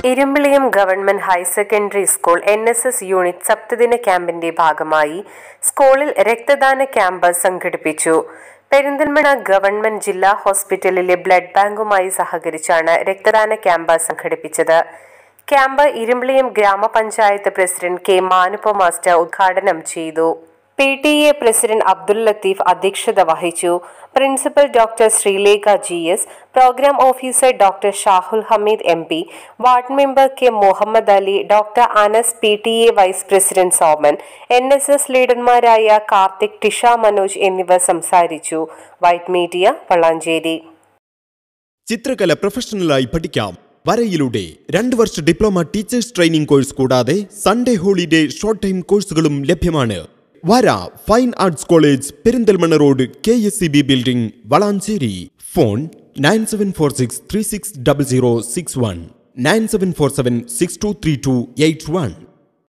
Irimbiliyam government higher secondary school N S S unit സപ്തദിന ക്യാമ്പിന്റെ ഭാഗമായി സ്കൂളിൽ രക്തദാന ക്യാമ്പ് സംഘടിപ്പിച്ചു പെരിന്തൽമണ്ണ ഗവൺമെന്റ് ജില്ലാ ഹോസ്പിറ്റലിലെ ബ്ലഡ് ബാങ്കുമായി സഹകരിച്ചാണ് രക്തദാന ക്യാമ്പ് സംഘടിപ്പിച്ചത് ക്യാമ്പ് ഇരുമ്പിളിയം ഗ്രാമപഞ്ചായത്ത് പ്രസിഡന്റ് കെ മാനുപ്പ മാസ്റ്റർ ഉദ്ഘാടനം ചെയ്തു P T A president Abdul Latheef അധ്യക്ഷത വഹിച്ചു principal doctor Sreelekha G S programme officer doctor Shahul Hameed M P ward member K Muhammad Ali doctor Anas P T A vice president Soman N S S ലീഡർമാരായ കാർത്തിക് ടിഷ മനോജ് എന്നിവർ സംസാരിച്ചു വൈറ്റ് മീഡിയ വളാഞ്ചേരി ചിത്രകല പ്രൊഫഷണലായി പഠിക്കാം വരയിലൂടെ രണ്ട് വർഷ ഡിപ്ലോമ ടീച്ചേഴ്സ് ട്രെയിനിംഗ് കോഴ്സ് കൂടാതെ സൺഡേ ഹോളിഡേ ഷോർട്ട് ടൈം കോഴ്സുകളും ലഭ്യമാണ് Vara fine arts college Perinthalmanna road K S C B building Valanchery phone nine seven four six three six double zero six one nine seven four seven six two three two eight one